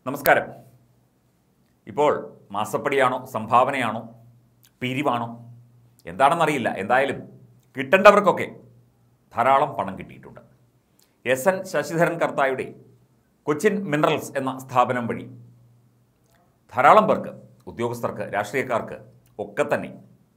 നമസ്കാരം ഇപ്പോൾ മാസപ്പടിയാണോ സംഭാവനയാണോ പിരിവാണോ എന്താണെന്നറിയില്ല എന്തായാലും കിട്ടേണ്ടവർക്കൊക്കെ ധാരാളം പണം കിട്ടിയിട്ടുണ്ട് എസ് എൻ ശശിധരൻ കർത്തായുടെ കൊച്ചിൻ മിനറൽസ് എന്ന സ്ഥാപനം വഴി ധാരാളം പേർക്ക് ഉദ്യോഗസ്ഥർക്ക് രാഷ്ട്രീയക്കാർക്ക് ഒക്കെ തന്നെ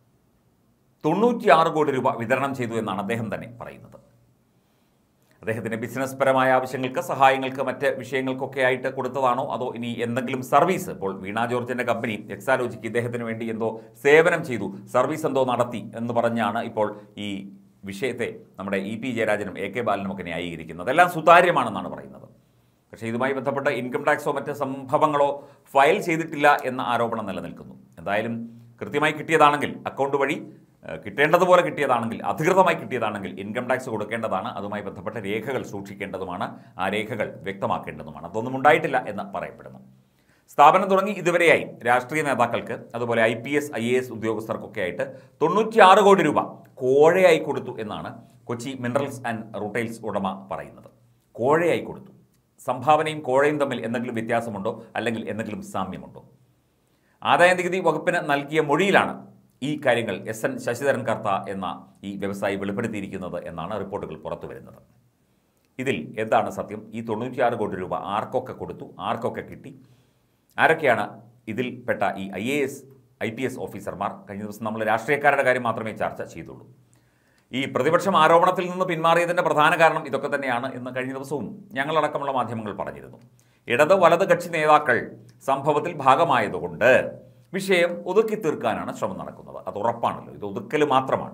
തൊണ്ണൂറ്റിയാറ് കോടി രൂപ വിതരണം ചെയ്തു എന്നാണ് അദ്ദേഹം തന്നെ പറയുന്നത് അദ്ദേഹത്തിൻ്റെ ബിസിനസ് പരമായ ആവശ്യങ്ങൾക്ക് സഹായങ്ങൾക്ക് മറ്റ് വിഷയങ്ങൾക്കൊക്കെ ആയിട്ട് കൊടുത്തതാണോ അതോ ഇനി എന്തെങ്കിലും സർവീസ് ഇപ്പോൾ വീണ ജോർജിൻ്റെ കമ്പനി എക്സാലോജിക്ക് ഇദ്ദേഹത്തിന് വേണ്ടി എന്തോ സേവനം ചെയ്തു സർവീസ് എന്തോ നടത്തി എന്ന് പറഞ്ഞാണ് ഇപ്പോൾ ഈ വിഷയത്തെ നമ്മുടെ ഇ പി ജയരാജനും എ കെ ബാലനും ഒക്കെ ന്യായീകരിക്കുന്നത് എല്ലാം സുതാര്യമാണെന്നാണ് പറയുന്നത് പക്ഷേ ഇതുമായി ബന്ധപ്പെട്ട ഇൻകം ടാക്സോ മറ്റ് സംഭവങ്ങളോ ഫയൽ ചെയ്തിട്ടില്ല എന്ന ആരോപണം നിലനിൽക്കുന്നു എന്തായാലും കൃത്യമായി കിട്ടിയതാണെങ്കിൽ അക്കൗണ്ട് വഴി ഏഹ്, കിട്ടേണ്ടതുപോലെ കിട്ടിയതാണെങ്കിൽ അധികൃതമായി കിട്ടിയതാണെങ്കിൽ ഇൻകം ടാക്സ് കൊടുക്കേണ്ടതാണ് അതുമായി ബന്ധപ്പെട്ട രേഖകൾ സൂക്ഷിക്കേണ്ടതുമാണ് ആ രേഖകൾ വ്യക്തമാക്കേണ്ടതുമാണ് അതൊന്നും ഉണ്ടായിട്ടില്ല എന്ന് പറയപ്പെടുന്നു സ്ഥാപനം തുടങ്ങി ഇതുവരെയായി രാഷ്ട്രീയ നേതാക്കൾക്ക് അതുപോലെ I P S I A S ഉദ്യോഗസ്ഥർക്കൊക്കെ ആയിട്ട് തൊണ്ണൂറ്റിയാറ് കോടി രൂപ കോഴയായി കൊടുത്തു എന്നാണ് കൊച്ചി മിനറൽസ് ആൻഡ് റൂട്ടൈൽസ് ഉടമ പറയുന്നത് കോഴയായി കൊടുത്തു സംഭാവനയും കോഴയും തമ്മിൽ എന്തെങ്കിലും വ്യത്യാസമുണ്ടോ അല്ലെങ്കിൽ എന്തെങ്കിലും സാമ്യമുണ്ടോ ആദായ നികുതി വകുപ്പിന് നൽകിയ മൊഴിയിലാണ് ഈ കാര്യങ്ങൾ എസ് എൻ ശശിധരൻ കർത്ത എന്ന ഈ വ്യവസായി വെളിപ്പെടുത്തിയിരിക്കുന്നത് എന്നാണ് റിപ്പോർട്ടുകൾ പുറത്തു വരുന്നത് ഇതിൽ എന്താണ് സത്യം ഈ തൊണ്ണൂറ്റിയാറ് കോടി രൂപ ആർക്കൊക്കെ കൊടുത്തു ആർക്കൊക്കെ കിട്ടി ആരൊക്കെയാണ് ഇതിൽ പെട്ട ഈ I A S I P S ഓഫീസർമാർ കഴിഞ്ഞ ദിവസം നമ്മൾ രാഷ്ട്രീയക്കാരുടെ കാര്യം മാത്രമേ ചർച്ച ചെയ്തുള്ളൂ ഈ പ്രതിപക്ഷം ആരോപണത്തിൽ നിന്ന് പിന്മാറിയതിൻ്റെ പ്രധാന കാരണം ഇതൊക്കെ തന്നെയാണ് എന്ന് കഴിഞ്ഞ ദിവസവും ഞങ്ങളടക്കമുള്ള മാധ്യമങ്ങൾ പറഞ്ഞിരുന്നു ഇടത് വലത് കക്ഷി നേതാക്കൾ സംഭവത്തിൽ ഭാഗമായതുകൊണ്ട് വിഷയം ഒതുക്കി തീർക്കാനാണ് ശ്രമം നടക്കുന്നത് അത് ഉറപ്പാണല്ലോ ഇത് ഒതുക്കൽ മാത്രമാണ്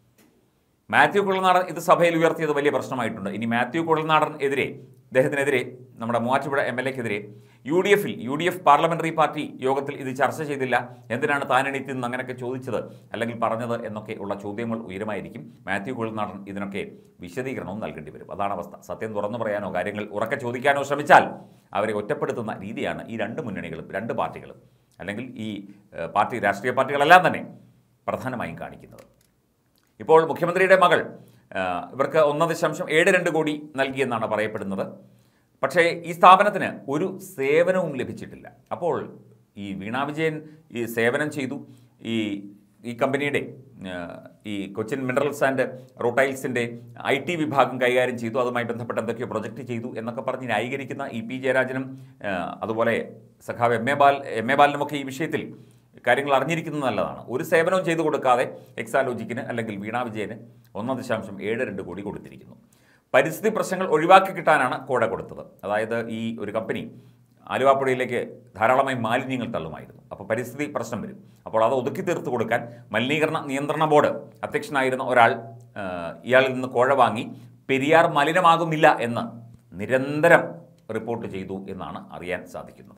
മാത്യു കുഴൽനാടൻ ഇത് സഭയിൽ ഉയർത്തിയത് വലിയ പ്രശ്നമായിട്ടുണ്ട് ഇനി മാത്യു കുഴൽനാടൻ എതിരെ അദ്ദേഹത്തിനെതിരെ നമ്മുടെ മൂവാറ്റുപുഴ എം എൽ എക്കെതിരെ യു ഡി എഫിൽ U D F parliamentary party യോഗത്തിൽ ഇത് ചർച്ച ചെയ്തില്ല എന്തിനാണ് താൻ എണീറ്റ് നിന്ന് അങ്ങനെയൊക്കെ ചോദിച്ചത് അല്ലെങ്കിൽ പറഞ്ഞത് എന്നൊക്കെ ഉള്ള ചോദ്യങ്ങൾ ഉയരുമായിരിക്കും മാത്യു കുഴൽനാടൻ ഇതിനൊക്കെ വിശദീകരണവും നൽകേണ്ടി വരും അതാണ് അവസ്ഥ സത്യം തുറന്നു പറയാനോ കാര്യങ്ങൾ ഉറക്കെ ചോദിക്കാനോ ശ്രമിച്ചാൽ അവരെ ഒറ്റപ്പെടുത്തുന്ന രീതിയാണ് ഈ രണ്ട് മുന്നണികളും രണ്ട് പാർട്ടികളും അല്ലെങ്കിൽ ഈ ഏഹ്, പാർട്ടി രാഷ്ട്രീയ പാർട്ടികളെല്ലാം തന്നെ പ്രധാനമായും കാണിക്കുന്നത് ഇപ്പോൾ മുഖ്യമന്ത്രിയുടെ മകൾ ആ, ഇവർക്ക് ഒന്ന് ദശാംശം ഏഴ് രണ്ട് കോടി നൽകിയെന്നാണ് പറയപ്പെടുന്നത് പക്ഷേ ഈ സ്ഥാപനത്തിന് ഒരു സേവനവും ലഭിച്ചിട്ടില്ല അപ്പോൾ ഈ വീണ വിജയൻ ഈ സേവനം ചെയ്തു ഈ ഈ കമ്പനിയുടെ ആ, ഈ കൊച്ചിൻ മിനറൽസ് ആൻഡ് റൂട്ടൈൽസിൻ്റെ ഐ ടി വിഭാഗം കൈകാര്യം ചെയ്തു അതുമായി ബന്ധപ്പെട്ട് എന്തൊക്കെയോ പ്രൊജക്റ്റ് ചെയ്തു എന്നൊക്കെ പറഞ്ഞ് ന്യായീകരിക്കുന്ന ഇ പി ജയരാജനും ആ, അതുപോലെ സഖാവ് എം എ ബാൽ എം എ ബാലിനുമൊക്കെ ഈ വിഷയത്തിൽ കാര്യങ്ങൾ അറിഞ്ഞിരിക്കുന്നത് നല്ലതാണ് ഒരു സേവനവും ചെയ്തു കൊടുക്കാതെ എക്സാലോജിക്കിന് അല്ലെങ്കിൽ വീണ വിജയന് ഒന്ന് ദശാംശം ഏഴ് രണ്ട് കോടി കൊടുത്തിരിക്കുന്നു പരിസ്ഥിതി പ്രശ്നങ്ങൾ ഒഴിവാക്കി കിട്ടാനാണ് കോട കൊടുത്തത് അതായത് ഈ ഒരു കമ്പനി ആലുവാപ്പുഴയിലേക്ക് ധാരാളമായി മാലിന്യങ്ങൾ തള്ളുമായിരുന്നു അപ്പോൾ പരിസ്ഥിതി പ്രശ്നം വരും അപ്പോൾ അത് ഒതുക്കി തീർത്ത് കൊടുക്കാൻ മലിനീകരണ നിയന്ത്രണ ബോർഡ് അധ്യക്ഷനായിരുന്ന ഒരാൾ ആ, ഇയാളിൽ നിന്ന് കോഴ വാങ്ങി പെരിയാർ മലിനമാകുന്നില്ല എന്ന് നിരന്തരം റിപ്പോർട്ട് ചെയ്തു എന്നാണ് അറിയാൻ സാധിക്കുന്നത്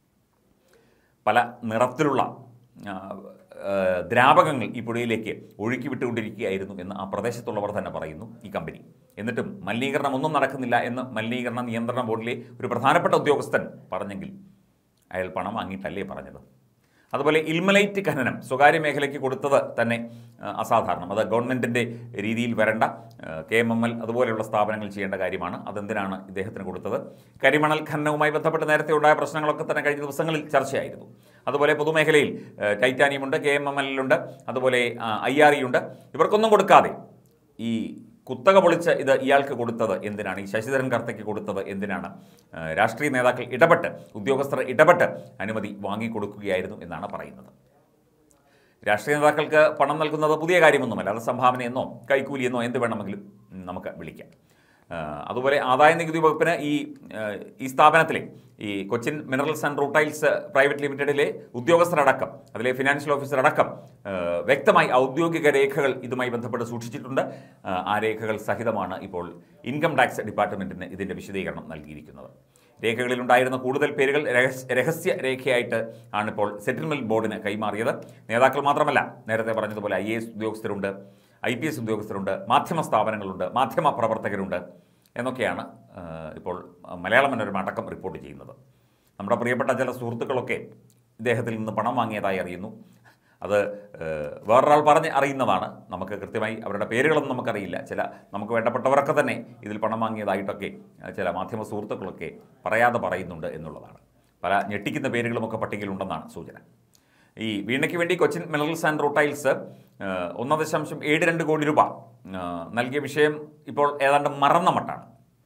പല നിറത്തിലുള്ള ആ, ആ, ദ്രാവകങ്ങൾ ഈ പുഴയിലേക്ക് ഒഴുക്കി വിട്ടുകൊണ്ടിരിക്കുകയായിരുന്നു എന്ന് ആ പ്രദേശത്തുള്ളവർ തന്നെ പറയുന്നു ഈ കമ്പനി എന്നിട്ടും മലിനീകരണം ഒന്നും നടക്കുന്നില്ല എന്ന് മലിനീകരണ നിയന്ത്രണ ബോർഡിലെ ഒരു പ്രധാനപ്പെട്ട ഉദ്യോഗസ്ഥൻ പറഞ്ഞെങ്കിൽ അയാൾ പണം വാങ്ങിയിട്ടല്ലേ പറഞ്ഞത് അതുപോലെ ഇൽമലൈറ്റ് ഖനനം സ്വകാര്യ മേഖലയ്ക്ക് കൊടുത്തത് തന്നെ ആ, അസാധാരണം അത് ഗവൺമെൻറ്റിൻ്റെ രീതിയിൽ വരേണ്ട കെ എം എം എൽ അതുപോലെയുള്ള സ്ഥാപനങ്ങൾ ചെയ്യേണ്ട കാര്യമാണ് അതെന്തിനാണ് ഇദ്ദേഹത്തിന് കൊടുത്തത് കരിമണൽ ഖനനവുമായി ബന്ധപ്പെട്ട് നേരത്തെ ഉണ്ടായ പ്രശ്നങ്ങളൊക്കെ തന്നെ കഴിഞ്ഞ ദിവസങ്ങളിൽ ചർച്ചയായിരുന്നു അതുപോലെ പൊതുമേഖലയിൽ ആ, ടൈറ്റാനിയമുണ്ട് കെ എം എം എല്ലുണ്ട് അതുപോലെ ഐ ആർ ഇ ഉണ്ട് ഇവർക്കൊന്നും കൊടുക്കാതെ ഈ കുത്തക പൊളിച്ച് ഇത് ഇയാൾക്ക് കൊടുത്തത് എന്തിനാണ് ഈ ശശിധരൻ കർത്തയ്ക്ക് കൊടുത്തത് എന്തിനാണ് ആ, രാഷ്ട്രീയ നേതാക്കൾ ഇടപെട്ട് ഉദ്യോഗസ്ഥർ ഇടപെട്ട് അനുമതി വാങ്ങിക്കൊടുക്കുകയായിരുന്നു എന്നാണ് പറയുന്നത് രാഷ്ട്രീയ നേതാക്കൾക്ക് പണം നൽകുന്നത് പുതിയ കാര്യമൊന്നുമല്ല അത് സംഭാവനയെന്നോ കൈക്കൂലിയെന്നോ എന്ത് വേണമെങ്കിലും ഉം, നമുക്ക് വിളിക്കാം ആ, അതുപോലെ ആദായ നികുതി വകുപ്പിന് ഈ ആ, ഈ സ്ഥാപനത്തിലെ ഈ Cochin minerals and rutiles private ലിമിറ്റഡിലെ ഉദ്യോഗസ്ഥരടക്കം അതിലെ ഫിനാൻഷ്യൽ ഓഫീസറടക്കം ആ, വ്യക്തമായി ഔദ്യോഗിക രേഖകൾ ഇതുമായി ബന്ധപ്പെട്ട് സൂക്ഷിച്ചിട്ടുണ്ട് ആ, ആ രേഖകൾ സഹിതമാണ് ഇപ്പോൾ ഇൻകം ടാക്സ് ഡിപ്പാർട്ട്മെൻറ്റിന് ഇതിൻ്റെ വിശദീകരണം നൽകിയിരിക്കുന്നത് രേഖകളിലുണ്ടായിരുന്ന കൂടുതൽ പേരുകൾ രഹസ്യ രഹസ്യ രേഖയായിട്ട് ആണിപ്പോൾ സെറ്റിൽമെൻറ്റ് ബോർഡിന് കൈമാറിയത് നേതാക്കൾ മാത്രമല്ല നേരത്തെ പറഞ്ഞതുപോലെ ഐ എ എസ് ഉദ്യോഗസ്ഥരുണ്ട് ഐ പി എസ് ഉദ്യോഗസ്ഥരുണ്ട് മാധ്യമ സ്ഥാപനങ്ങളുണ്ട് മാധ്യമ പ്രവർത്തകരുണ്ട് എന്നൊക്കെയാണ് ആ, ഇപ്പോൾ മലയാള മനോരമ അടക്കം റിപ്പോർട്ട് ചെയ്യുന്നത് നമ്മുടെ പ്രിയപ്പെട്ട ചില സുഹൃത്തുക്കളൊക്കെ ഇദ്ദേഹത്തിൽ നിന്ന് പണം വാങ്ങിയതായി അറിയുന്നു അത് ഏഹ്, വേറൊരാൾ പറഞ്ഞ് അറിയുന്നതാണ് നമുക്ക് കൃത്യമായി അവരുടെ പേരുകളൊന്നും നമുക്കറിയില്ല ചില നമുക്ക് വേണ്ടപ്പെട്ടവരൊക്കെ തന്നെ ഇതിൽ പണം വാങ്ങിയതായിട്ടൊക്കെ ഏഹ്, ചില മാധ്യമ സുഹൃത്തുക്കളൊക്കെ പറയാതെ പറയുന്നുണ്ട് എന്നുള്ളതാണ് പല ഞെട്ടിക്കുന്ന പേരുകളുമൊക്കെ പട്ടികയിലുണ്ടെന്നാണ് സൂചന ഈ വീണയ്ക്ക് വേണ്ടി കൊച്ചിൻ മിനറൽസ് ആൻഡ് റൂട്ടൈൽസ് ഒന്ന് ദശാംശം ഏഴ് രണ്ട് കോടി രൂപ ആ, നൽകിയ വിഷയം ഇപ്പോൾ ഏതാണ്ട് മറന്ന മട്ടാണ്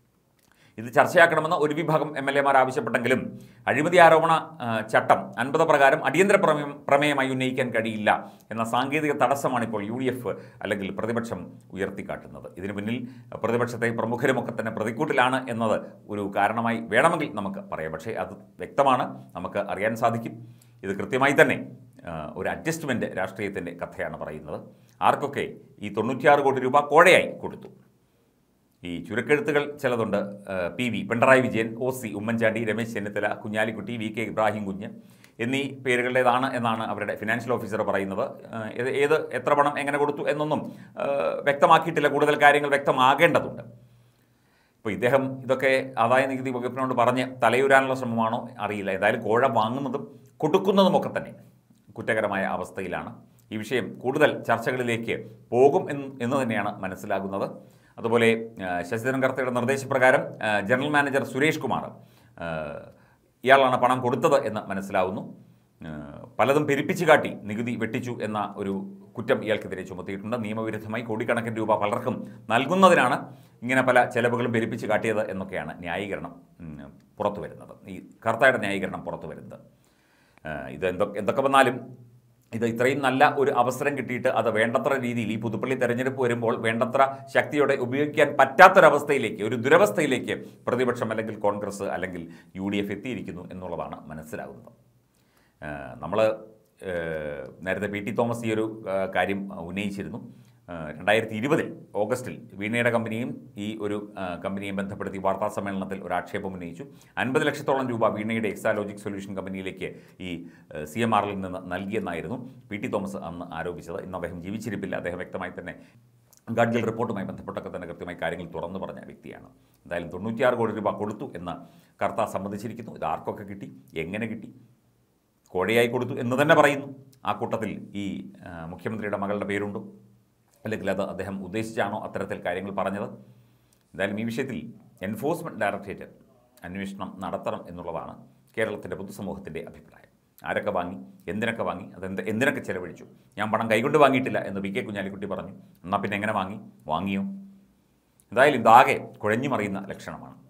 ഇത് ചർച്ചയാക്കണമെന്ന് ഒരു വിഭാഗം എം എൽ എമാർ ആവശ്യപ്പെട്ടെങ്കിലും അഴിമതി ആരോപണ ആ, ചട്ടം അൻപത് പ്രകാരം അടിയന്തര പ്രമേയം പ്രമേയമായി ഉന്നയിക്കാൻ കഴിയില്ല എന്ന സാങ്കേതിക തടസ്സമാണ് ഇപ്പോൾ യു ഡി എഫ് അല്ലെങ്കിൽ പ്രതിപക്ഷം ഉയർത്തിക്കാട്ടുന്നത് ഇതിനു പിന്നിൽ പ്രതിപക്ഷത്തെ പ്രമുഖരുമൊക്കെ തന്നെ പ്രതിക്കൂട്ടിലാണ് എന്നത് ഒരു കാരണമായി വേണമെങ്കിൽ നമുക്ക് പറയാം പക്ഷേ അത് വ്യക്തമാണ് നമുക്ക് അറിയാൻ സാധിക്കും ഇത് കൃത്യമായി തന്നെ ആ, ഒരു അഡ്ജസ്റ്റ്മെൻറ്റ് രാഷ്ട്രീയത്തിൻ്റെ കഥയാണ് പറയുന്നത് ആർക്കൊക്കെ ഈ തൊണ്ണൂറ്റിയാറ് കോടി രൂപ കോഴയായി കൊടുത്തു ഈ ചുരുക്കെഴുത്തുകൾ ചിലതുണ്ട് ആ, P V Pinarayi Vijayan O C Oommen Chandy Ramesh Chennithala Kunhalikutty V K Ibrahim Kunju എന്നീ പേരുകളുടേതാണ് എന്നാണ് അവരുടെ ഫിനാൻഷ്യൽ ഓഫീസർ പറയുന്നത് ആ, ഏത് ഏത് എത്ര പണം എങ്ങനെ കൊടുത്തു എന്നൊന്നും ആ, വ്യക്തമാക്കിയിട്ടില്ല കൂടുതൽ കാര്യങ്ങൾ വ്യക്തമാകേണ്ടതുണ്ട് ഇപ്പോൾ ഇദ്ദേഹം ഇതൊക്കെ ആദായ നികുതി വകുപ്പിനോട് പറഞ്ഞ് തലയുരാനുള്ള ശ്രമമാണോ അറിയില്ല ഏതായാലും കോഴ വാങ്ങുന്നതും കൊടുക്കുന്നതുമൊക്കെ തന്നെ കുറ്റകരമായ അവസ്ഥയിലാണ് ഈ വിഷയം കൂടുതൽ ചർച്ചകളിലേക്ക് പോകും എന്ന് എന്ന് തന്നെയാണ് മനസ്സിലാകുന്നത് അതുപോലെ ആ, ശശിധരൻ കർത്തയുടെ നിർദ്ദേശപ്രകാരം ആ, ജനറൽ മാനേജർ സുരേഷ് കുമാർ ആ, ഇയാളാണ് പണം കൊടുത്തത് എന്ന് മനസ്സിലാവുന്നു ആ, പലതും പെരുപ്പിച്ച് കാട്ടി നികുതി വെട്ടിച്ചു എന്ന ഒരു കുറ്റം ഇയാൾക്കെതിരെ ചുമത്തിയിട്ടുണ്ട് നിയമവിരുദ്ധമായി കോടിക്കണക്കിന് രൂപ പലർക്കും നൽകുന്നതിനാണ് ഇങ്ങനെ പല ചെലവുകളും പെരുപ്പിച്ച് കാട്ടിയത് എന്നൊക്കെയാണ് ന്യായീകരണം ഉം, പുറത്തു വരുന്നത് ഈ കർത്തായുടെ ന്യായീകരണം പുറത്തു വരുന്നത് ആ, ഇത് എന്തൊക്കെ എന്തൊക്കെ വന്നാലും ഇത് ഇത്രയും നല്ല ഒരു അവസരം കിട്ടിയിട്ട് അത് വേണ്ടത്ര രീതിയിൽ ഈ പുതുപ്പള്ളി തെരഞ്ഞെടുപ്പ് വരുമ്പോൾ വേണ്ടത്ര ശക്തിയോടെ ഉപയോഗിക്കാൻ പറ്റാത്തൊരവസ്ഥയിലേക്ക് ഒരു ദുരവസ്ഥയിലേക്ക് പ്രതിപക്ഷം അല്ലെങ്കിൽ കോൺഗ്രസ് അല്ലെങ്കിൽ യു ഡി എഫ് എത്തിയിരിക്കുന്നു എന്നുള്ളതാണ് മനസ്സിലാകുന്നത് നമ്മൾ നേരത്തെ പി ടി തോമസ് ഈ ഒരു ആ, കാര്യം ഉന്നയിച്ചിരുന്നു രണ്ടായിരത്തി ഇരുപതിൽ ഓഗസ്റ്റിൽ വീണയുടെ കമ്പനിയും ഈ ഒരു ആ, കമ്പനിയും ബന്ധപ്പെടുത്തി വാർത്താ സമ്മേളനത്തിൽ ഒരു ആക്ഷേപം ഉന്നയിച്ചു അൻപത് ലക്ഷത്തോളം രൂപ വീണയുടെ എക്സാലോജിക് സൊല്യൂഷൻ കമ്പനിയിലേക്ക് ഈ സി എം ആറിൽ നിന്ന് നൽകിയെന്നായിരുന്നു പി ടി തോമസ് അന്ന് ആരോപിച്ചത് ഇന്ന് അദ്ദേഹം ജീവിച്ചിരിപ്പില്ല അദ്ദേഹം വ്യക്തമായി തന്നെ ഗഡ്ഗിൽ റിപ്പോർട്ടുമായി ബന്ധപ്പെട്ടൊക്കെ തന്നെ കൃത്യമായി കാര്യങ്ങൾ തുറന്നു പറഞ്ഞ വ്യക്തിയാണ് എന്തായാലും തൊണ്ണൂറ്റിയാറ് കോടി രൂപ കൊടുത്തു എന്ന് കർത്ത സമ്മതിച്ചിരിക്കുന്നു ഇത് ആർക്കൊക്കെ കിട്ടി എങ്ങനെ കിട്ടി കോഴയായി കൊടുത്തു എന്ന് തന്നെ പറയുന്നു ആ കൂട്ടത്തിൽ ഈ ആ, മുഖ്യമന്ത്രിയുടെ മകളുടെ പേരുണ്ടോ അല്ലെങ്കിൽ അത് അദ്ദേഹം ഉദ്ദേശിച്ചാണോ അത്തരത്തിൽ കാര്യങ്ങൾ പറഞ്ഞത് എന്തായാലും ഈ വിഷയത്തിൽ എൻഫോഴ്സ്മെൻറ്റ് ഡയറക്ടറേറ്റ് അന്വേഷണം നടത്തണം എന്നുള്ളതാണ് കേരളത്തിൻ്റെ പൊതുസമൂഹത്തിൻ്റെ അഭിപ്രായം ആരൊക്കെ വാങ്ങി എന്തിനൊക്കെ വാങ്ങി അതെന്ത് എന്തിനൊക്കെ ചെലവഴിച്ചു ഞാൻ പണം കൈകൊണ്ട് വാങ്ങിയിട്ടില്ല എന്ന് വി കെ കുഞ്ഞാലിക്കുട്ടി പറഞ്ഞു എന്നാൽ പിന്നെ എങ്ങനെ വാങ്ങി വാങ്ങിയോ എന്തായാലും ഇതാകെ കുഴഞ്ഞു മറിയുന്ന ലക്ഷണമാണ്